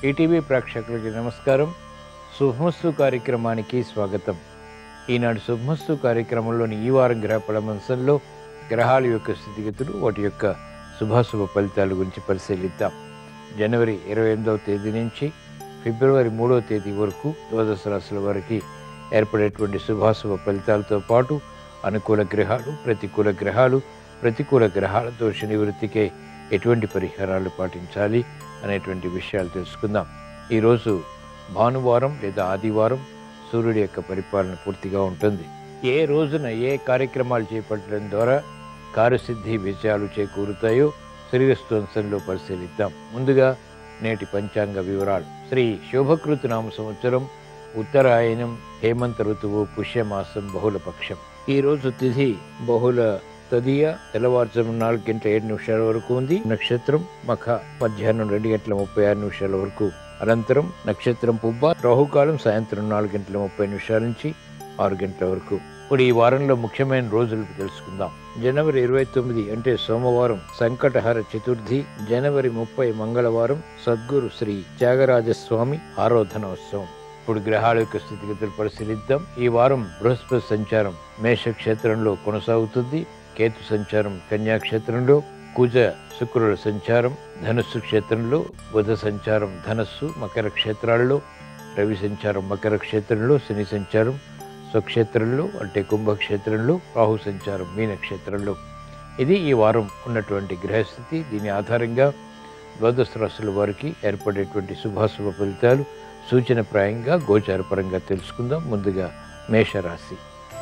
ETV ప్రేక్షకులకి నమస్కారం శుభమస్తు కార్యక్రమానికి స్వాగతం ఈనాడు శుభమస్తు కార్యక్రమంలోని ఈ వారం గ్రహ పరామర్శంలో గ్రహాల యొక్క స్థితిగతులు వాటి యొక్క శుభాశుభ ఫలితాల గురించి పరిశీలిద్దాం జనవరి ఇరవై ఎనిమిదవ తేదీ నుంచి ఫిబ్రవరి మూడవ తేదీ వరకు ద్వాదశ రాశుల వారికి ఏర్పడేటువంటి శుభాశుభ ఫలితాలతో పాటు అనుకూల గ్రహాలు ప్రతికూల గ్రహాలు ప్రతికూల గ్రహాల దోష నివృత్తికే ఎటువంటి పరిహారాలు పాటించాలి అనేటువంటి విషయాలు తెలుసుకుందాం ఈరోజు భానువారం లేదా ఆదివారం సూర్యుడి యొక్క పరిపాలన పూర్తిగా ఉంటుంది ఏ రోజున ఏ కార్యక్రమాలు చేపట్టడం ద్వారా కార్యసిద్ధి విజయాలు చేకూరుతాయో శ్రీరస్తోంశంలో పరిశీలిద్దాం ముందుగా నేటి పంచాంగ వివరాలు శ్రీ శోభకృతి నామ సంవత్సరం ఉత్తరాయణం హేమంత ఋతువు పుష్యమాసం బహుళ పక్షం ఈ రోజు తిథి బహుళ తదియ తెల్లవారుజాము నాలుగు గంటల ఏడు నిమిషాల వరకు ఉంది నక్షత్రం మఖ మధ్యాహ్నం రెండు గంటల ముప్పై ఆరు నిమిషాల వరకు అనంతరం నక్షత్రం పుబ్బ రాహుకాలం సాయంత్రం నాలుగు గంటల ముప్పై నిమిషాల నుంచి ఆరు గంటల వరకు ఇప్పుడు ఈ వారంలో ముఖ్యమైన రోజులు తెలుసుకుందాం జనవరి ఇరవై తొమ్మిది అంటే సోమవారం సంకటహర చతుర్థి జనవరి ముప్పై మంగళవారం సద్గురు శ్రీ త్యాగరాజస్వామి ఆరాధనోత్సవం ఇప్పుడు గ్రహాల యొక్క స్థితిగతులు పరిశీలిద్దాం ఈ వారం బృహస్పతి సంచారం మేష క్షేత్రంలో కొనసాగుతుంది కేతు సంచారం కన్యా క్షేత్రంలో కుజ శుక్రుల సంచారం ధనుస్సు క్షేత్రంలో బుధ సంచారం ధనస్సు మకర క్షేత్రాల్లో రవి సంచారం మకర క్షేత్రంలో శని సంచారం స్వక్షేత్రంలో అంటే కుంభక్షేత్రంలో రాహు సంచారం మీన క్షేత్రంలో ఇది ఈ వారం ఉన్నటువంటి గ్రహస్థితి దీని ఆధారంగా ద్వాదశ రాశుల వారికి ఏర్పడేటువంటి శుభాశుభ ఫలితాలు సూచనప్రాయంగా గోచారపరంగా తెలుసుకుందాం ముందుగా మేషరాశి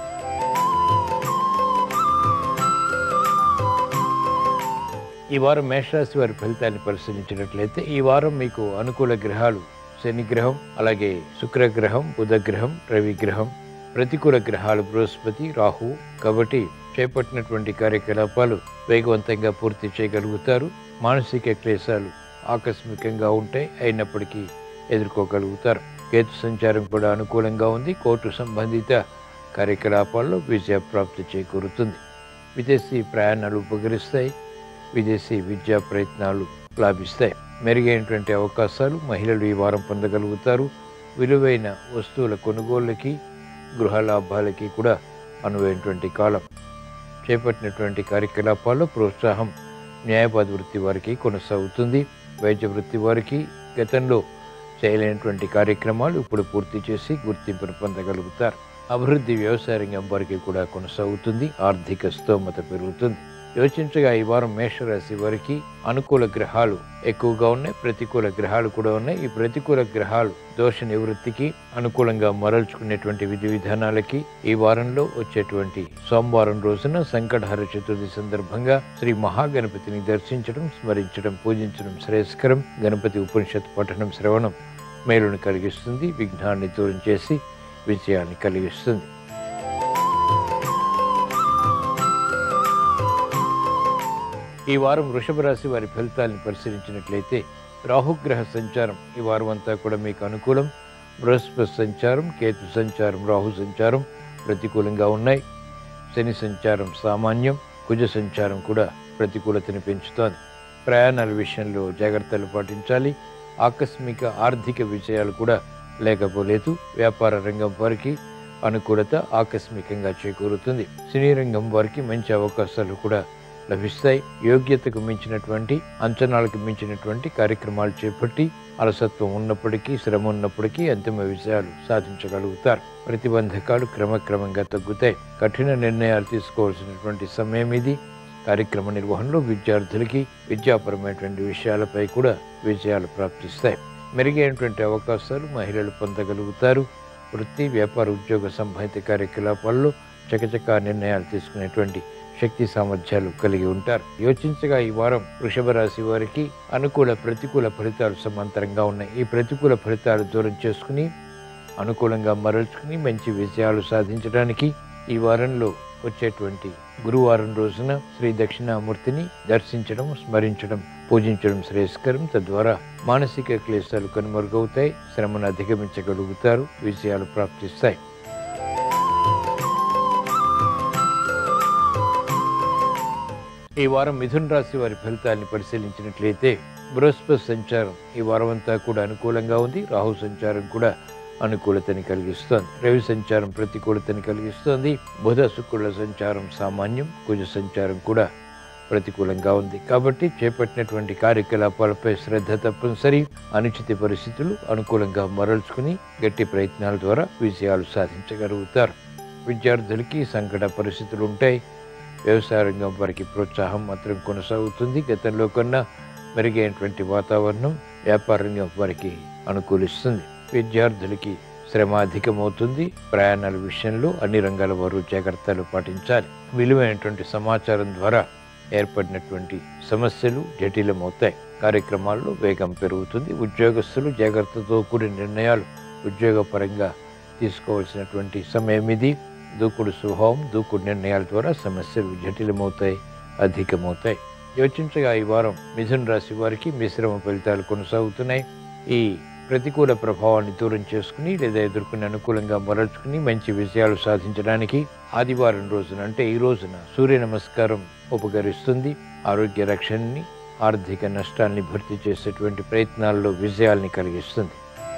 ఈ వారం మేషరాశి వారి ఫలితాన్ని పరిశీలించినట్లయితే ఈ వారం మీకు అనుకూల గ్రహాలు శని గ్రహం అలాగే శుక్రగ్రహం బుధగ్రహం రవి గ్రహం ప్రతికూల గ్రహాలు బృహస్పతి రాహు కాబట్టి చేపట్టినటువంటి కార్యకలాపాలు వేగవంతంగా పూర్తి చేయగలుగుతారు మానసిక క్లేశాలు ఆకస్మికంగా ఉంటాయి అయినప్పటికీ ఎదుర్కోగలుగుతారు కేతు సంచారం కూడా అనుకూలంగా ఉంది కోర్టు సంబంధిత కార్యకలాపాల్లో విజయ ప్రాప్తి చేకూరుతుంది విదేశీ ప్రయాణాలు ఉపకరిస్తాయి విదేశీ విద్యా ప్రయత్నాలు లాభిస్తాయి మెరుగైనటువంటి అవకాశాలు మహిళలు ఈ వారం పొందగలుగుతారు విలువైన వస్తువుల కొనుగోళ్ళకి గృహ లాభాలకి కూడా అనువైనటువంటి కాలం చేపట్టినటువంటి కార్యకలాపాల్లో ప్రోత్సాహం న్యాయవాద వృత్తి వారికి కొనసాగుతుంది వైద్య వృత్తి వారికి గతంలో చేయలేనటువంటి కార్యక్రమాలు ఇప్పుడు పూర్తి చేసి గుర్తింపును పొందగలుగుతారు అభివృద్ధి వ్యవసాయ రంగం వారికి కూడా కొనసాగుతుంది ఆర్థిక స్తోమత పెరుగుతుంది యోచించగా ఈ వారం మేషరాశి వారికి అనుకూల గ్రహాలు ఎక్కువగా ఉన్నాయి ప్రతికూల గ్రహాలు కూడా ఉన్నాయి ఈ ప్రతికూల గ్రహాలు దోష నివృత్తికి అనుకూలంగా మరల్చుకునేటువంటి విధి విధానాలకి ఈ వారంలో వచ్చేటువంటి సోమవారం రోజున సంకటహర చతుర్థి సందర్భంగా శ్రీ మహాగణపతిని దర్శించడం స్మరించడం పూజించడం శ్రేయస్కరం గణపతి ఉపనిషత్ పఠనం శ్రవణం మేలును కలిగిస్తుంది విఘ్నాన్ని దూరం చేసి విజయాన్ని కలిగిస్తుంది ఈ వారం వృషభ రాశి వారి ఫలితాలను పరిశీలించినట్లయితే రాహుగ్రహ సంచారం ఈ వారం అంతా కూడా మీకు అనుకూలం బృహస్పతి సంచారం కేతు సంచారం రాహు సంచారం ప్రతికూలంగా ఉన్నాయి శని సంచారం సామాన్యం కుజ సంచారం కూడా ప్రతికూలతని పెంచుతోంది ప్రయాణాల విషయంలో జాగ్రత్తలు పాటించాలి ఆకస్మిక ఆర్థిక విజయాలు కూడా లేకపోలేదు వ్యాపార రంగం వారికి అనుకూలత ఆకస్మికంగా చేకూరుతుంది సినీ రంగం వారికి మంచి అవకాశాలు కూడా లభిస్తాయి యోగ్యతకు మించినటువంటి అంచనాలకు మించినటువంటి కార్యక్రమాలు చేపట్టి అలసత్వం ఉన్నప్పటికీ శ్రమ ఉన్నప్పటికీ అంతిమ విజయాలు సాధించగలుగుతారు ప్రతిబంధకాలు క్రమక్రమంగా తగ్గుతాయి కఠిన నిర్ణయాలు తీసుకోవాల్సినటువంటి సమయం ఇది కార్యక్రమ నిర్వహణలో విద్యార్థులకి విద్యాపరమైనటువంటి విషయాలపై కూడా విజయాలు ప్రాప్తిస్తాయి మెరుగైనటువంటి అవకాశాలు మహిళలు పొందగలుగుతారు వృత్తి వ్యాపార ఉద్యోగ సంబంధిత కార్యకలాపాల్లో చకచకా నిర్ణయాలు తీసుకునేటువంటి శక్తి సామర్థ్యాలు కలిగి ఉంటారు యోచించగా ఈ వారం వృషభ రాశి వారికి అనుకూల ప్రతికూల ఫలితాలు సమాంతరంగా ఉన్నాయి ఈ ప్రతికూల ఫలితాలు దూరం చేసుకుని అనుకూలంగా మరల్చుకుని మంచి విజయాలు సాధించడానికి ఈ వారంలో వచ్చేటువంటి గురువారం రోజున శ్రీ దక్షిణామూర్తిని దర్శించడం స్మరించడం పూజించడం శ్రేయస్కరం తద్వారా మానసిక క్లేశాలు కనుమరుగవుతాయి శ్రమను అధిగమించగలుగుతారు విజయాలు ప్రాప్తిస్తాయి ఈ వారం మిథున్ రాశి వారి ఫలితాన్ని పరిశీలించినట్లయితే బృహస్పతి సంచారం ఈ వారం అంతా కూడా అనుకూలంగా ఉంది రాహు సంచారం కూడా అనుకూలతని కలిగిస్తోంది రవి సంచారం ప్రతికూలతని కలిగిస్తోంది బుధ శుక్రుల సంచారం సామాన్యం కుజ సంచారం కూడా ప్రతికూలంగా ఉంది కాబట్టి చేపట్టినటువంటి కార్యకలాపాలపై శ్రద్ధ తప్పనిసరి అనుచిత పరిస్థితులు అనుకూలంగా మరల్చుకుని గట్టి ప్రయత్నాల ద్వారా విజయాలు సాధించగలుగుతారు విద్యార్థులకి సంకట పరిస్థితులు ఉంటాయి వ్యవసాయ రంగం వారికి ప్రోత్సాహం మాత్రం కొనసాగుతుంది గతంలో కన్నా మెరుగైనటువంటి వాతావరణం వ్యాపార రంగం వారికి అనుకూలిస్తుంది విద్యార్థులకి శ్రమ అధికమవుతుంది ప్రయాణాల విషయంలో అన్ని రంగాల వారు జాగ్రత్తలు పాటించాలి విలువైనటువంటి సమాచారం ద్వారా ఏర్పడినటువంటి సమస్యలు జటిలమవుతాయి కార్యక్రమాల్లో వేగం పెరుగుతుంది ఉద్యోగస్తులు జాగ్రత్తతో కూడిన నిర్ణయాలు ఉద్యోగపరంగా తీసుకోవాల్సినటువంటి సమయం ఇది దూకుడు స్వభావం దూకుడు నిర్ణయాల ద్వారా సమస్యలు జటిలమవుతాయి అధికమవుతాయి యోచించగా ఈ వారం మిథున రాశి వారికి మిశ్రమ ఫలితాలు కొనసాగుతున్నాయి ఈ ప్రతికూల ప్రభావాన్ని దూరం చేసుకుని లేదా ఎదుర్కొని అనుకూలంగా మరల్చుకుని మంచి విజయాలు సాధించడానికి ఆదివారం రోజున అంటే ఈ రోజున సూర్య నమస్కారం ఉపకరిస్తుంది ఆరోగ్య రక్షణని ఆర్థిక నష్టాల్ని భర్తీ చేసేటువంటి ప్రయత్నాల్లో విజయాల్ని కలిగిస్తుంది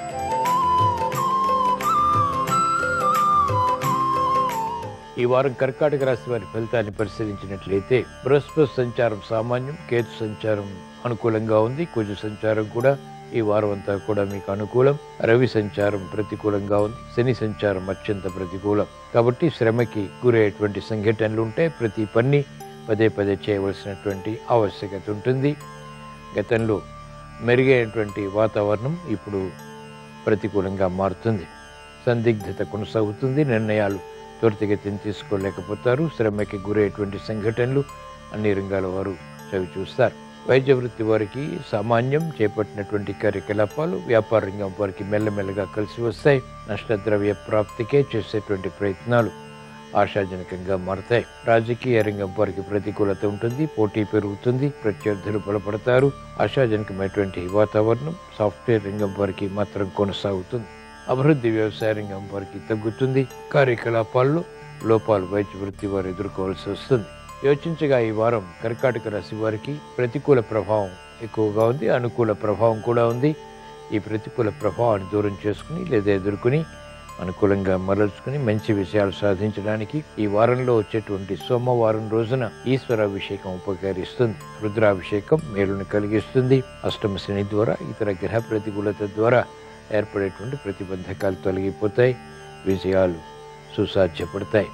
ఈ వారం కర్కాటక రాశి వారి ఫలితాన్ని పరిశీలించినట్లయితే బృహస్పతి సంచారం సామాన్యం కేతు సంచారం అనుకూలంగా ఉంది కుజ సంచారం కూడా ఈ వారం అంతా కూడా మీకు అనుకూలం రవి సంచారం ప్రతికూలంగా ఉంది శని సంచారం అత్యంత ప్రతికూలం కాబట్టి శ్రమకి గురయ్యేటువంటి సంఘటనలు ఉంటాయి ప్రతి పని పదే పదే చేయవలసినటువంటి ఆవశ్యకత ఉంటుంది గతంలో మెరుగైనటువంటి వాతావరణం ఇప్పుడు ప్రతికూలంగా మారుతుంది సందిగ్ధత కొనసాగుతుంది నిర్ణయాలు త్వరితగతిని తీసుకోలేకపోతారు శ్రమకి గురయ్యేటువంటి సంఘటనలు అన్ని రంగాల వారు చవి చూస్తారు వైద్య వృత్తి వారికి సామాన్యం చేపట్టినటువంటి కార్యకలాపాలు వ్యాపార రంగం వారికి మెల్లమెల్లగా కలిసి వస్తాయి నష్టద్రవ్య ప్రాప్తికే చేసేటువంటి ప్రయత్నాలు ఆశాజనకంగా మారతాయి రాజకీయ రంగం వారికి ప్రతికూలత ఉంటుంది పోటీ పెరుగుతుంది ప్రత్యర్థులు బలపడతారు ఆశాజనకమైనటువంటి వాతావరణం సాఫ్ట్వేర్ రంగం వారికి మాత్రం కొనసాగుతుంది అభివృద్ధి వ్యవసాయ రంగం వారికి తగ్గుతుంది కార్యకలాపాల్లో లోపాలు వైద్య వృత్తి వారు ఎదుర్కోవాల్సి వస్తుంది యోచించగా ఈ వారం కర్కాటక రాశి వారికి ప్రతికూల ప్రభావం ఎక్కువగా ఉంది అనుకూల ప్రభావం కూడా ఉంది ఈ ప్రతికూల ప్రభావాన్ని దూరం చేసుకుని లేదా ఎదుర్కొని అనుకూలంగా మరల్చుకుని మంచి విషయాలు సాధించడానికి ఈ వారంలో వచ్చేటువంటి సోమవారం రోజున ఈశ్వరాభిషేకం ఉపకరిస్తుంది రుద్రాభిషేకం మేలును కలిగిస్తుంది అష్టమ శని ద్వారా ఇతర గ్రహ ప్రతికూలత ద్వారా ఏర్పడేటువంటి ప్రతిబంధకాలు తొలగిపోతాయి విజయాలు సుసాధ్యపడతాయి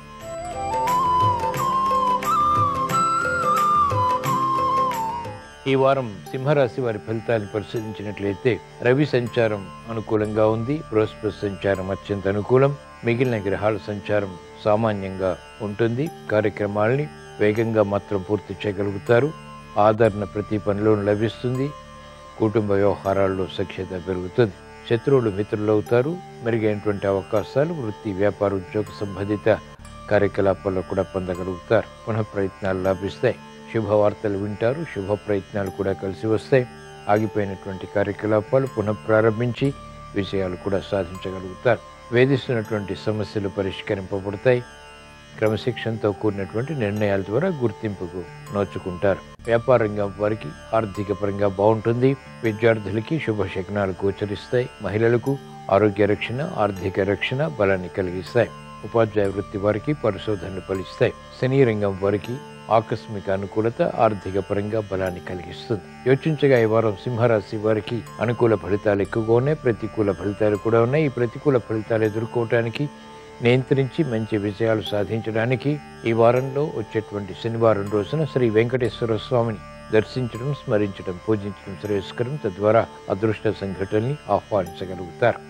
ఈ వారం సింహరాశి వారి ఫలితాన్ని పరిశీలించినట్లయితే రవి సంచారం అనుకూలంగా ఉంది బృహస్పతి సంచారం అత్యంత అనుకూలం మిగిలిన గ్రహాల సంచారం సామాన్యంగా ఉంటుంది కార్యక్రమాల్ని వేగంగా మాత్రం పూర్తి చేయగలుగుతారు ఆదరణ ప్రతి పనిలోనూ లభిస్తుంది కుటుంబ వ్యవహారాల్లో సఖ్యత పెరుగుతుంది శత్రువులు మిత్రులు అవుతారు మెరుగైనటువంటి అవకాశాలు వృత్తి వ్యాపార ఉద్యోగ సంబంధిత కార్యకలాపాల్లో కూడా పొందగలుగుతారు పునః ప్రయత్నాలు లాభిస్తాయి శుభవార్తలు వింటారు శుభ ప్రయత్నాలు కూడా కలిసి వస్తాయి ఆగిపోయినటువంటి కార్యకలాపాలు పునః ప్రారంభించి విజయాలు కూడా సాధించగలుగుతారు వేధిస్తున్నటువంటి సమస్యలు పరిష్కరింపబడతాయి క్రమశిక్షణతో కూడినటువంటి నిర్ణయాల ద్వారా గుర్తింపుకు నోచుకుంటారు వ్యాపార రంగం వారికి ఆర్థిక పరంగా బాగుంటుంది విద్యార్థులకి శుభ శకునాలు గోచరిస్తాయి మహిళలకు ఆరోగ్య రక్షణ ఆర్థిక రక్షణ బలాన్ని కలిగిస్తాయి ఉపాధ్యాయ వృత్తి వారికి పరిశోధనలు ఫలిస్తాయి శని రంగం వారికి ఆకస్మిక అనుకూలత ఆర్థిక పరంగా బలాన్ని కలిగిస్తుంది యోచించగా ఈ వారం సింహరాశి వారికి అనుకూల ఫలితాలు ఎక్కువగా ఉన్నాయి ప్రతికూల ఫలితాలు కూడా ఉన్నాయి ఈ ప్రతికూల ఫలితాలు ఎదుర్కోవటానికి నియంత్రించి మంచి విజయాలు సాధించడానికి ఈ వారంలో వచ్చేటువంటి శనివారం రోజున శ్రీ వెంకటేశ్వర స్వామిని దర్శించడం స్మరించడం పూజించడం శ్రేయస్కరం తద్వారా అదృష్ట సంఘటనల్ని ఆహ్వానించగలుగుతారు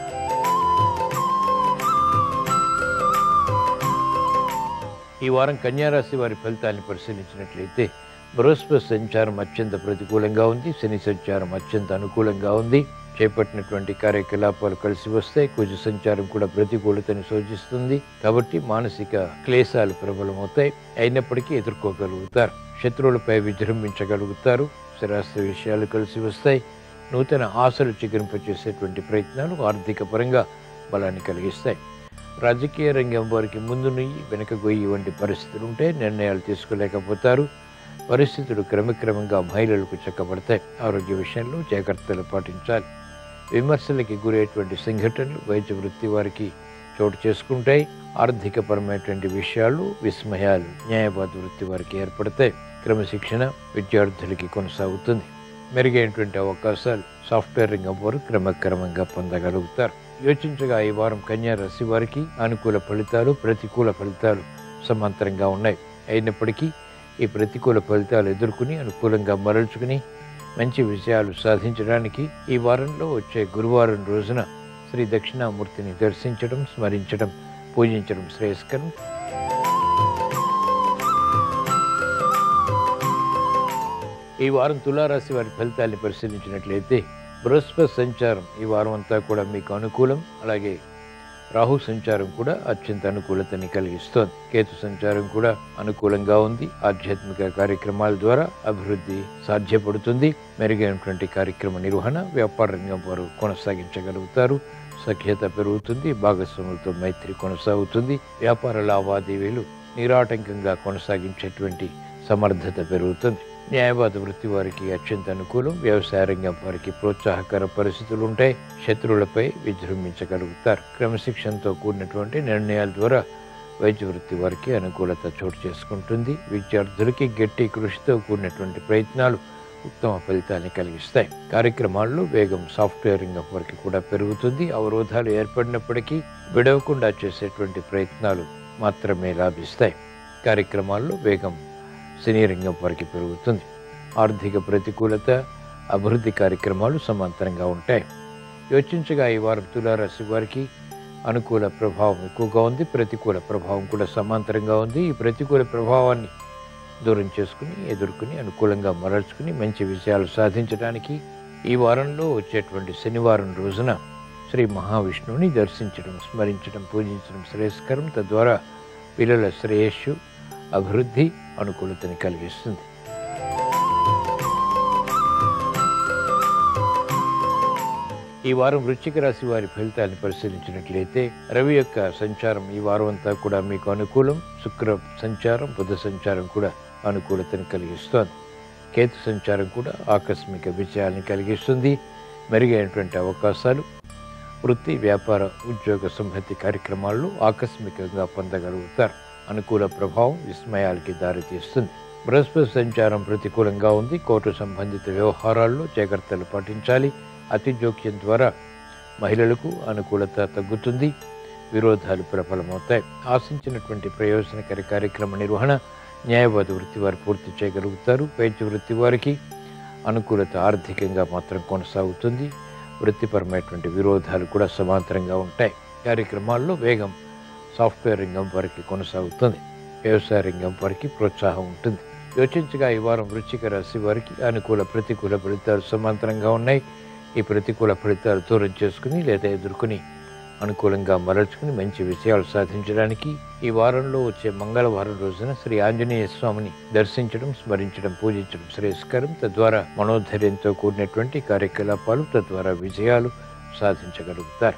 ఈ వారం కన్యారాశి వారి ఫలితాన్ని పరిశీలించినట్లయితే బృహస్పతి సంచారం అత్యంత ప్రతికూలంగా ఉంది శని సంచారం అత్యంత అనుకూలంగా ఉంది చేపట్టినటువంటి కార్యకలాపాలు కలిసి వస్తాయి కుజ సంచారం కూడా ప్రతికూలతని సూచిస్తుంది కాబట్టి మానసిక క్లేశాలు ప్రబలమవుతాయి అయినప్పటికీ ఎదుర్కోగలుగుతారు శత్రువులపై విజృంభించగలుగుతారు స్థిరాస్తి విషయాలు కలిసి వస్తాయి నూతన ఆశలు చిగురింపచేసేటువంటి ప్రయత్నాలు ఆర్థిక పరంగా బలాన్ని కలిగిస్తాయి రాజకీయ రంగం వారికి ముందు నుయ్యి వెనుక గొయ్యి వంటి పరిస్థితులు ఉంటే నిర్ణయాలు తీసుకోలేకపోతారు పరిస్థితులు క్రమక్రమంగా మహిళలకు చక్కబడతాయి ఆరోగ్య విషయంలో జాగ్రత్తలు పాటించాలి విమర్శలకి గురయ్యేటువంటి సంఘటనలు వైద్య వృత్తి వారికి చోటు చేసుకుంటాయి ఆర్థికపరమైనటువంటి విషయాలు విస్మయాలు న్యాయవాద వృత్తి వారికి ఏర్పడతాయి క్రమశిక్షణ విద్యార్థులకి కొనసాగుతుంది మెరుగైనటువంటి అవకాశాలు సాఫ్ట్వేర్ రంగం వారు క్రమక్రమంగా పొందగలుగుతారు యోచించగా ఈ వారం కన్యా రాశి వారికి అనుకూల ఫలితాలు ప్రతికూల ఫలితాలు సమాంతరంగా ఉన్నాయి అయినప్పటికీ ఈ ప్రతికూల ఫలితాలు ఎదుర్కొని అనుకూలంగా మరల్చుకుని మంచి విజయాలు సాధించడానికి ఈ వారంలో వచ్చే గురువారం రోజున శ్రీ దక్షిణామూర్తిని దర్శించడం స్మరించడం పూజించడం శ్రేయస్కరం ఈ వారం తులారాశి వారి ఫలితాన్ని పరిశీలించినట్లయితే బృహస్పతి సంచారం ఈ వారం అంతా కూడా మీకు అనుకూలం అలాగే రాహు సంచారం కూడా అత్యంత అనుకూలతని కలిగిస్తోంది కేతు సంచారం కూడా అనుకూలంగా ఉంది ఆధ్యాత్మిక కార్యక్రమాల ద్వారా అభివృద్ధి సాధ్యపడుతుంది మెరుగైనటువంటి కార్యక్రమ నిర్వహణ వ్యాపార రంగం వారు కొనసాగించగలుగుతారు సఖ్యత పెరుగుతుంది భాగస్వాములతో మైత్రి కొనసాగుతుంది వ్యాపార లావాదేవీలు నిరాటంకంగా కొనసాగించేటువంటి సమర్థత పెరుగుతుంది న్యాయవాద వృత్తి వారికి అత్యంత అనుకూలం వ్యవసాయ రంగం వారికి ప్రోత్సాహకర పరిస్థితులు ఉంటాయి శత్రువులపై విజృంభించగలుగుతారు క్రమశిక్షణతో కూడినటువంటి నిర్ణయాల ద్వారా వైద్య వృత్తి వారికి అనుకూలత చోటు చేసుకుంటుంది విద్యార్థులకి గట్టి కృషితో కూడినటువంటి ప్రయత్నాలు ఉత్తమ ఫలితాన్ని కలిగిస్తాయి కార్యక్రమాల్లో వేగం సాఫ్ట్వేర్ రంగం వారికి కూడా పెరుగుతుంది అవరోధాలు ఏర్పడినప్పటికీ విడవకుండా చేసేటువంటి ప్రయత్నాలు మాత్రమే లాభిస్తాయి కార్యక్రమాల్లో వేగం సినీ రంగం వారికి పెరుగుతుంది ఆర్థిక ప్రతికూలత అభివృద్ధి కార్యక్రమాలు సమాంతరంగా ఉంటాయి యోచించగా ఈ వారం తులారాశి వారికి అనుకూల ప్రభావం ఎక్కువగా ఉంది ప్రతికూల ప్రభావం కూడా సమాంతరంగా ఉంది ఈ ప్రతికూల ప్రభావాన్ని దూరం చేసుకుని ఎదుర్కొని అనుకూలంగా మరల్చుకుని మంచి విజయాలు సాధించడానికి ఈ వారంలో వచ్చేటువంటి శనివారం రోజున శ్రీ మహావిష్ణువుని దర్శించడం స్మరించడం పూజించడం శ్రేయస్కరం తద్వారా పిల్లల శ్రేయస్సు అభివృద్ధి అనుకూలతని కలిగిస్తుంది ఈ వారం వృశ్చిక రాశి వారి ఫలితాన్ని పరిశీలించినట్లయితే రవి యొక్క సంచారం ఈ వారం అంతా కూడా మీకు అనుకూలం శుక్ర సంచారం బుధ సంచారం కూడా అనుకూలతని కలిగిస్తోంది కేతు సంచారం కూడా ఆకస్మిక విజయాన్ని కలిగిస్తుంది మెరుగైనటువంటి అవకాశాలు వృత్తి వ్యాపార ఉద్యోగ సంహతి కార్యక్రమాల్లో ఆకస్మికంగా పొందగలుగుతారు అనుకూల ప్రభావం విస్మయాలకి దారితీస్తుంది బృహస్పతి సంచారం ప్రతికూలంగా ఉంది కోర్టు సంబంధిత వ్యవహారాల్లో జాగ్రత్తలు పాటించాలి అతి జోక్యం ద్వారా మహిళలకు అనుకూలత తగ్గుతుంది విరోధాలు ప్రబలమవుతాయి ఆశించినటువంటి ప్రయోజనకర కార్యక్రమ నిర్వహణ న్యాయవాద వృత్తి వారు పూర్తి చేయగలుగుతారు వైద్య వృత్తి వారికి అనుకూలత ఆర్థికంగా మాత్రం కొనసాగుతుంది వృత్తిపరమైనటువంటి విరోధాలు కూడా సమాంతరంగా ఉంటాయి కార్యక్రమాల్లో వేగం సాఫ్ట్వేర్ రంగం వారికి కొనసాగుతుంది వ్యవసాయ రంగం వారికి ప్రోత్సాహం ఉంటుంది యోచించగా ఈ వారం వృశ్చిక రాశి వారికి అనుకూల ప్రతికూల ఫలితాలు సమాంతరంగా ఉన్నాయి ఈ ప్రతికూల ఫలితాలు దూరం చేసుకుని లేదా ఎదుర్కొని అనుకూలంగా మరల్చుకుని మంచి విజయాలు సాధించడానికి ఈ వారంలో వచ్చే మంగళవారం రోజున శ్రీ ఆంజనేయ స్వామిని దర్శించడం స్మరించడం పూజించడం శ్రేయస్కరం తద్వారా మనోధైర్యంతో కూడినటువంటి కార్యకలాపాలు తద్వారా విజయాలు సాధించగలుగుతారు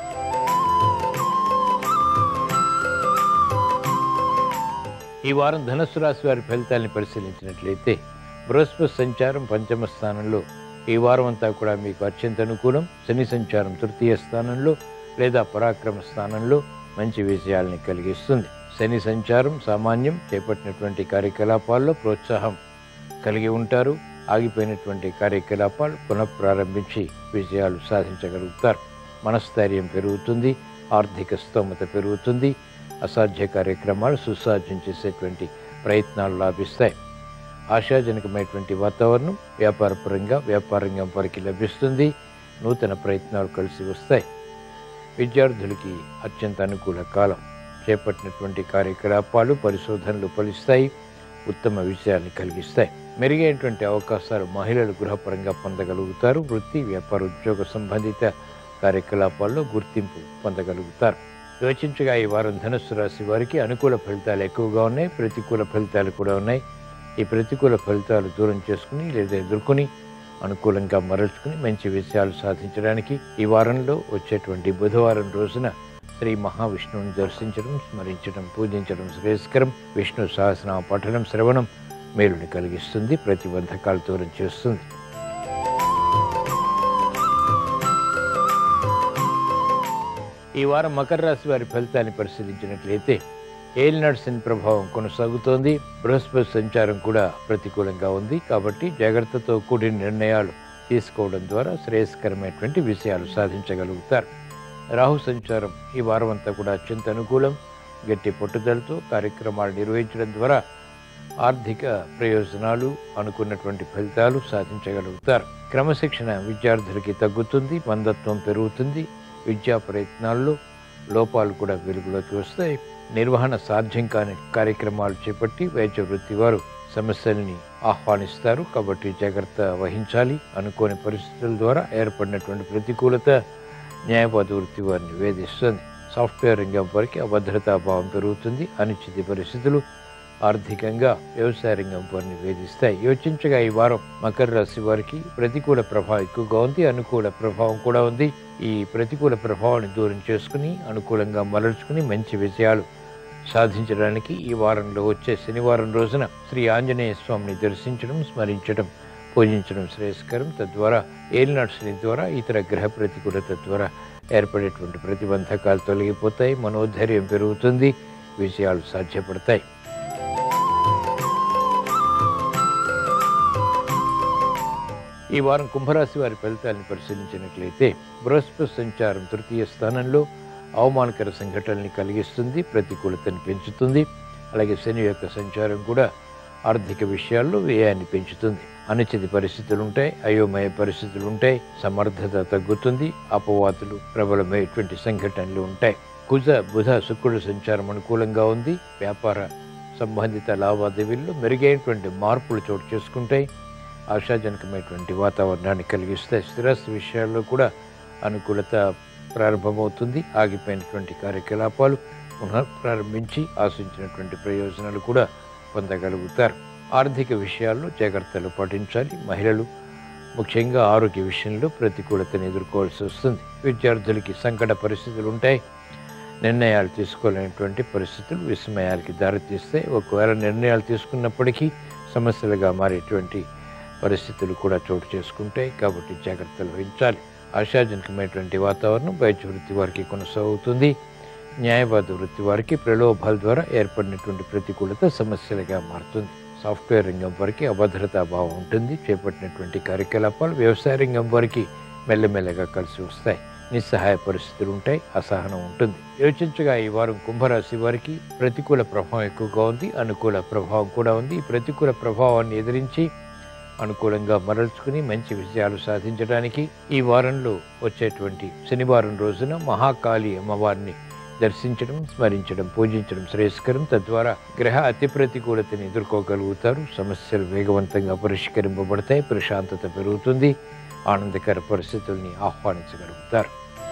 ఈ వారం ధనుస్సు రాశి వారి ఫలితాలను పరిశీలించినట్లయితే బృహస్పతి సంచారం పంచమ స్థానంలో ఈ వారం అంతా కూడా మీకు అత్యంత అనుకూలం శని సంచారం తృతీయ స్థానంలో లేదా పరాక్రమ స్థానంలో మంచి విజయాల్ని కలిగిస్తుంది శని సంచారం సామాన్యం చేపట్టినటువంటి కార్యకలాపాల్లో ప్రోత్సాహం కలిగి ఉంటారు ఆగిపోయినటువంటి కార్యకలాపాలు పునఃప్రారంభించి విజయాలు సాధించగలుగుతారు మనస్థైర్యం పెరుగుతుంది ఆర్థిక స్తోమత పెరుగుతుంది అసాధ్య కార్యక్రమాలు సుసాధ్యం చేసేటువంటి ప్రయత్నాలు లాభిస్తాయి ఆశాజనకమైనటువంటి వాతావరణం వ్యాపారపరంగా వ్యాపారంగం వారికి లభిస్తుంది నూతన ప్రయత్నాలు కలిసి వస్తాయి విద్యార్థులకి అత్యంత అనుకూల కాలం చేపట్టినటువంటి కార్యకలాపాలు పరిశోధనలు ఫలిస్తాయి ఉత్తమ విజయాన్ని కలిగిస్తాయి మెరుగైనటువంటి అవకాశాలు మహిళలు గృహపరంగా పొందగలుగుతారు వృత్తి వ్యాపార ఉద్యోగ సంబంధిత కార్యకలాపాల్లో గుర్తింపు పొందగలుగుతారు యోచించగా ఈ వారం ధనుస్సు రాశి వారికి అనుకూల ఫలితాలు ఎక్కువగా ఉన్నాయి ప్రతికూల ఫలితాలు కూడా ఉన్నాయి ఈ ప్రతికూల ఫలితాలు దూరం చేసుకుని లేదా ఎదుర్కొని అనుకూలంగా మరల్చుకుని మంచి విజయాలు సాధించడానికి ఈ వారంలో వచ్చేటువంటి బుధవారం రోజున శ్రీ మహావిష్ణువుని దర్శించడం స్మరించడం పూజించడం శ్రేయస్కరం విష్ణు సహస్రనామ పఠనం శ్రవణం మేలుని కలిగిస్తుంది ప్రతిబంధకాలు దూరం చేస్తుంది ఈ వారం మకర రాశి వారి ఫలితాన్ని పరిశీలించినట్లయితే ఏలినాడు శని ప్రభావం కొనసాగుతోంది బృహస్పతి సంచారం కూడా ప్రతికూలంగా ఉంది కాబట్టి జాగ్రత్తతో కూడిన నిర్ణయాలు తీసుకోవడం ద్వారా శ్రేయస్కరమైనటువంటి విషయాలు సాధించగలుగుతారు రాహు సంచారం ఈ వారం అంతా కూడా అత్యంత అనుకూలం గట్టి పట్టుదలతో కార్యక్రమాలు నిర్వహించడం ద్వారా ఆర్థిక ప్రయోజనాలు అనుకున్నటువంటి ఫలితాలు సాధించగలుగుతారు క్రమశిక్షణ విద్యార్థులకి తగ్గుతుంది మందత్వం పెరుగుతుంది విద్యా ప్రయత్నాల్లో లోపాలు కూడా వెలుగులోకి వస్తాయి నిర్వహణ సాధ్యం కాని కార్యక్రమాలు చేపట్టి వైద్య వృత్తి వారు సమస్యల్ని ఆహ్వానిస్తారు కాబట్టి జాగ్రత్త వహించాలి అనుకోని పరిస్థితుల ద్వారా ఏర్పడినటువంటి ప్రతికూలత న్యాయవాద వృత్తి వారిని వేధిస్తుంది సాఫ్ట్వేర్ రంగం వారికి అభద్రతా భావం పెరుగుతుంది అనిశ్చిత పరిస్థితులు ఆర్థికంగా వ్యవసాయ రంగం వారిని వేధిస్తాయి యోచించగా ఈ వారం మకర రాశి వారికి ప్రతికూల ప్రభావం ఎక్కువగా ఉంది అనుకూల ప్రభావం కూడా ఉంది ఈ ప్రతికూల ప్రభావాన్ని దూరం చేసుకుని అనుకూలంగా మరల్చుకుని మంచి విజయాలు సాధించడానికి ఈ వారంలో వచ్చే శనివారం రోజున శ్రీ ఆంజనేయ స్వామిని దర్శించడం స్మరించడం పూజించడం శ్రేయస్కరం తద్వారా ఏలినాడు శని ద్వారా ఇతర గ్రహ ప్రతికూలత ద్వారా ఏర్పడేటువంటి ప్రతిబంధకాలు తొలగిపోతాయి మనోధైర్యం పెరుగుతుంది విజయాలు సాధ్యపడతాయి ఈ వారం కుంభరాశి వారి ఫలితాలను పరిశీలించినట్లయితే బృహస్పతి సంచారం తృతీయ స్థానంలో అవమానకర సంఘటనల్ని కలిగిస్తుంది ప్రతికూలతని పెంచుతుంది అలాగే శని యొక్క సంచారం కూడా ఆర్థిక విషయాల్లో వ్యయాన్ని పెంచుతుంది అనిశ్చిత పరిస్థితులు ఉంటాయి అయోమయ పరిస్థితులు ఉంటాయి సమర్థత తగ్గుతుంది అపవాదులు ప్రబలమైనటువంటి సంఘటనలు ఉంటాయి కుజ బుధ శుక్రుడు సంచారం అనుకూలంగా ఉంది వ్యాపార సంబంధిత లావాదేవీల్లో మెరుగైనటువంటి మార్పులు చోటు చేసుకుంటాయి ఆశాజనకమైనటువంటి వాతావరణాన్ని కలిగిస్తాయి స్థిరాస్తి విషయాల్లో కూడా అనుకూలత ప్రారంభమవుతుంది ఆగిపోయినటువంటి కార్యకలాపాలు పునః ప్రారంభించి ఆశించినటువంటి ప్రయోజనాలు కూడా పొందగలుగుతారు ఆర్థిక విషయాల్లో జాగ్రత్తలు పాటించాలి మహిళలు ముఖ్యంగా ఆరోగ్య విషయంలో ప్రతికూలతను ఎదుర్కోవాల్సి వస్తుంది విద్యార్థులకి సంకట పరిస్థితులు ఉంటాయి నిర్ణయాలు తీసుకోలేనటువంటి పరిస్థితులు విస్మయాలకి దారితీస్తాయి ఒకవేళ నిర్ణయాలు తీసుకున్నప్పటికీ సమస్యలుగా మారేటువంటి పరిస్థితులు కూడా చోటు చేసుకుంటాయి కాబట్టి జాగ్రత్తలు వహించాలి ఆశాజనకమైనటువంటి వాతావరణం వైద్య వృత్తి వారికి కొనసాగుతుంది న్యాయవాద వృత్తి వారికి ప్రలోభాల ద్వారా ఏర్పడినటువంటి ప్రతికూలత సమస్యలుగా మారుతుంది సాఫ్ట్వేర్ రంగం వారికి అభద్రతా భావం ఉంటుంది చేపట్టినటువంటి కార్యకలాపాలు వ్యవసాయ రంగం వారికి మెల్లమెల్లగా కలిసి వస్తాయి నిస్సహాయ పరిస్థితులు ఉంటాయి అసహనం ఉంటుంది యోచించగా ఈ వారం కుంభరాశి వారికి ప్రతికూల ప్రభావం ఎక్కువగా ఉంది అనుకూల ప్రభావం కూడా ఉంది ఈ ప్రతికూల ప్రభావాన్ని ఎదిరించి అనుకూలంగా మరల్చుకుని మంచి విజయాలు సాధించడానికి ఈ వారంలో వచ్చేటువంటి శనివారం రోజున మహాకాళి అమ్మవారిని దర్శించడం స్మరించడం పూజించడం శ్రేయస్కరం తద్వారా గ్రహ అతి ప్రతికూలతని ఎదుర్కోగలుగుతారు సమస్యలు వేగవంతంగా పరిష్కరింపబడతాయి ప్రశాంతత పెరుగుతుంది ఆనందకర పరిస్థితుల్ని ఆహ్వానించగలుగుతారు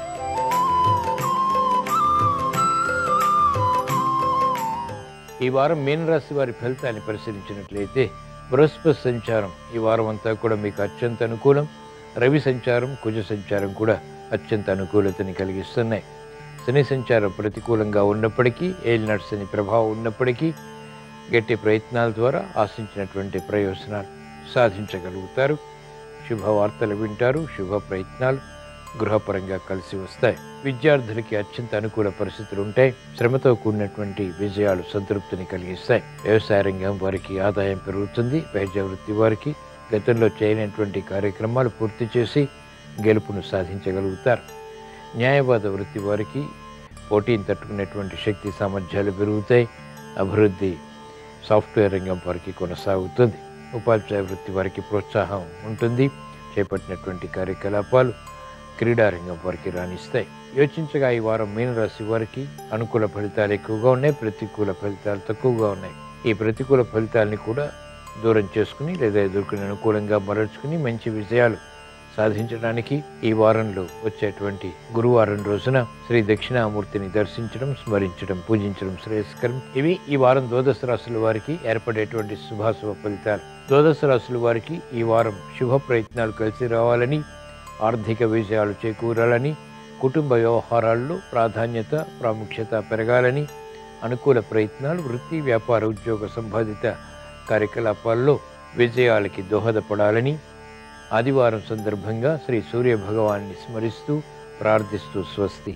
ఈ వారం మీనరాశి వారి ఫలితాన్ని పరిశీలించినట్లయితే బృహస్పతి సంచారం ఈ వారం అంతా కూడా మీకు అత్యంత అనుకూలం రవి సంచారం కుజ సంచారం కూడా అత్యంత అనుకూలతని కలిగిస్తున్నాయి శని సంచారం ప్రతికూలంగా ఉన్నప్పటికీ ఏలినాడు శని ప్రభావం ఉన్నప్పటికీ గట్టి ప్రయత్నాల ద్వారా ఆశించినటువంటి ప్రయోజనాలు సాధించగలుగుతారు శుభవార్తలు వింటారు శుభ ప్రయత్నాలు గృహపరంగా కలిసి వస్తాయి విద్యార్థులకి అత్యంత అనుకూల పరిస్థితులు ఉంటాయి శ్రమతో కూడినటువంటి విజయాలు సంతృప్తిని కలిగిస్తాయి వ్యవసాయ రంగం వారికి ఆదాయం పెరుగుతుంది వైద్య వృత్తి వారికి గతంలో చేయనటువంటి కార్యక్రమాలు పూర్తి చేసి గెలుపును సాధించగలుగుతారు న్యాయవాద వృత్తి వారికి పోటీని తట్టుకునేటువంటి శక్తి సామర్థ్యాలు పెరుగుతాయి అభివృద్ధి సాఫ్ట్వేర్ రంగం వారికి కొనసాగుతుంది ఉపాధ్యాయ వృత్తి వారికి ప్రోత్సాహం ఉంటుంది చేపట్టినటువంటి కార్యకలాపాలు క్రీడారంగం వారికి రాణిస్తాయి యోచించగా ఈ వారం మీనరాశి వారికి అనుకూల ఫలితాలు ఎక్కువగా ఉన్నాయి ప్రతికూల ఫలితాలు తక్కువగా ఉన్నాయి ఈ ప్రతికూల ఫలితాలని కూడా దూరం చేసుకుని లేదా ఎదుర్కొని అనుకూలంగా మరల్చుకుని మంచి విజయాలు సాధించడానికి ఈ వారంలో వచ్చేటువంటి గురువారం రోజున శ్రీ దక్షిణామూర్తిని దర్శించడం స్మరించడం పూజించడం శ్రేయస్కరం ఇవి ఈ వారం ద్వాదశ రాశుల వారికి ఏర్పడేటువంటి శుభాశుభ ఫలితాలు ద్వాదశ రాశుల వారికి ఈ వారం శుభ ప్రయత్నాలు కలిసి రావాలని ఆర్థిక విజయాలు చేకూరాలని కుటుంబ వ్యవహారాల్లో ప్రాధాన్యత ప్రాముఖ్యత పెరగాలని అనుకూల ప్రయత్నాలు వృత్తి వ్యాపార ఉద్యోగ సంబంధిత కార్యకలాపాల్లో విజయాలకి దోహదపడాలని ఆదివారం సందర్భంగా శ్రీ సూర్య భగవాన్ని స్మరిస్తూ ప్రార్థిస్తూ స్వస్తి